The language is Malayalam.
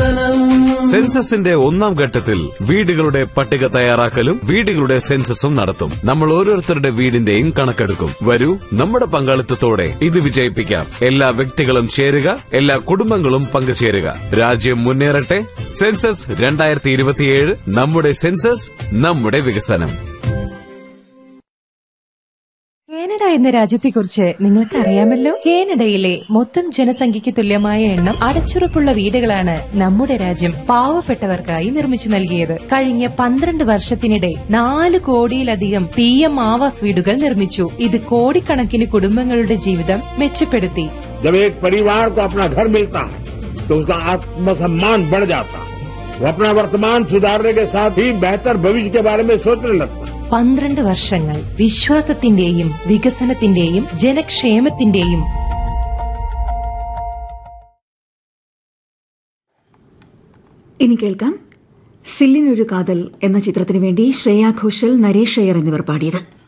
വികസനം സെൻസസിന്റെ ഒന്നാം ഘട്ടത്തിൽ വീടുകളുടെ പട്ടിക തയ്യാറാക്കലും വീടുകളുടെ സെൻസസും നടത്തും നമ്മൾ ഓരോരുത്തരുടെ വീടിന്റെയും കണക്കെടുക്കും വരൂ നമ്മുടെ പങ്കാളിത്തത്തോടെ ഇത് വിജയിപ്പിക്കാം എല്ലാ വ്യക്തികളും ചേരുക എല്ലാ കുടുംബങ്ങളും പങ്കുചേരുക രാജ്യം മുന്നേറട്ടെ സെൻസസ് രണ്ടായിരത്തി ഇരുപത്തിയേഴ് നമ്മുടെ സെൻസസ് നമ്മുടെ വികസനം കാനഡ എന്ന രാജ്യത്തെക്കുറിച്ച് നിങ്ങൾക്ക് അറിയാമല്ലോ കാനഡയിലെ മൊത്തം ജനസംഖ്യയ്ക്ക് തുല്യമായ എണ്ണം അടച്ചുറപ്പുള്ള വീടുകളാണ് നമ്മുടെ രാജ്യം പാവപ്പെട്ടവർക്കായി നിർമ്മിച്ചു നൽകിയത് കഴിഞ്ഞ പന്ത്രണ്ട് വർഷത്തിനിടെ നാല് കോടിയിലധികം പി എം ആവാസ് വീടുകൾ നിർമ്മിച്ചു ഇത് കോടിക്കണക്കിന് കുടുംബങ്ങളുടെ ജീവിതം മെച്ചപ്പെടുത്തി जब एक परिवार को अपना घर मिलता है तो उसका आत्मसम्मान बढ़ जाता है वो अपना वर्तमान सुधारने के साथ ही बेहतर भविष्य के बारे में सोचने लगता है പന്ത്രണ്ട് വർഷങ്ങൾ വിശ്വാസത്തിന്റെയും വികസനത്തിന്റെയും ജനക്ഷേമത്തിന്റെയും ഇനി കേൾക്കാം സില്ലിനൊരു കാതൽ എന്ന ചിത്രത്തിനു വേണ്ടി ശ്രേയാ ഘോഷൽ നരേഷ് അയ്യർ എന്നിവർ പാടിയത്